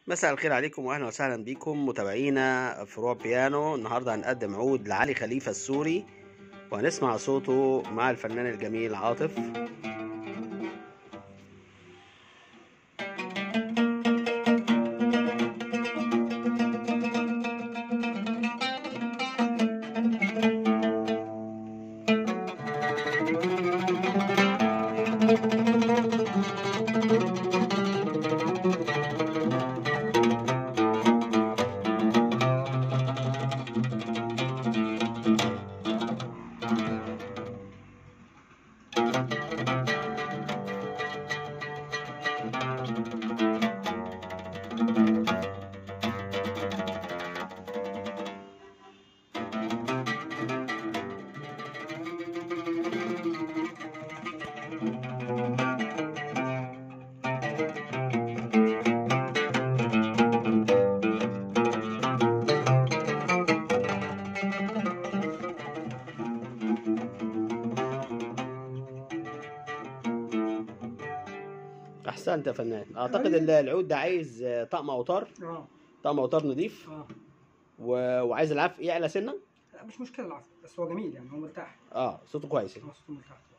مساء الخير عليكم واهلا وسهلا بكم متابعينا فروع بيانو النهارده هنقدم عود لعلي خليفه السوري وهنسمع صوته مع الفنان الجميل عاطف احسنت يا فنان اعتقد ال- العود ده عايز آه، طقم اوتار اه طقم اوتار نضيف اه و... وعايز العفق يعلى سنه لا مش مشكله العفو بس هو جميل يعني هو مرتاح اه صوته كويس هو صوته مرتاح